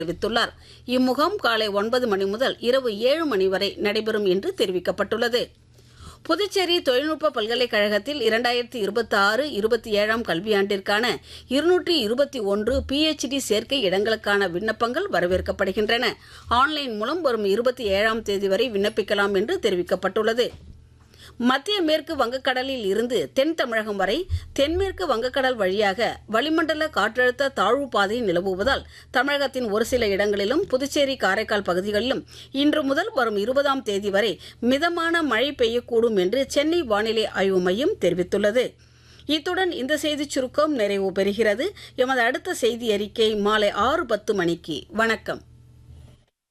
தெரிவித்துள்ளார் இம்முகாம் காலை ஒன்பது மணி முதல் இரவு ஏழு மணி வரை நடைபெறும் என்று தெரிவிக்கப்பட்டுள்ளது புதுச்சேரி தொழில்நுட்ப பல்கலைக்கழகத்தில் இரண்டாயிரத்தி இருபத்தி ஆறு இருபத்தி ஏழாம் கல்வியாண்டிற்கான இருநூற்றி இருபத்தி ஒன்று பிஎச்டி சேர்க்கை இடங்களுக்கான விண்ணப்பங்கள் வரவேற்கப்படுகின்றன ஆன்லைன் மூலம் வரும் இருபத்தி ஏழாம் தேதி வரை விண்ணப்பிக்கலாம் என்று தெரிவிக்கப்பட்டுள்ளது மத்திய மேற்கு வங்கக்கடலில் இருந்து தென் தமிழகம் வரை தென்மேற்கு வங்கக்கடல் வழியாக வளிமண்டல காற்றழுத்த தாழ்வு பாதை நிலவுவதால் தமிழகத்தின் ஒரு சில இடங்களிலும் புதுச்சேரி காரைக்கால் பகுதிகளிலும் இன்று முதல் வரும் இருபதாம் தேதி வரை மிதமான மழை பெய்யக்கூடும் என்று சென்னை வானிலை ஆய்வு மையம் தெரிவித்துள்ளது இத்துடன் இந்த செய்திச் சுருக்கம் நிறைவு பெறுகிறது எமது அடுத்த செய்தி அறிக்கை மாலை ஆறு பத்து மணிக்கு வணக்கம்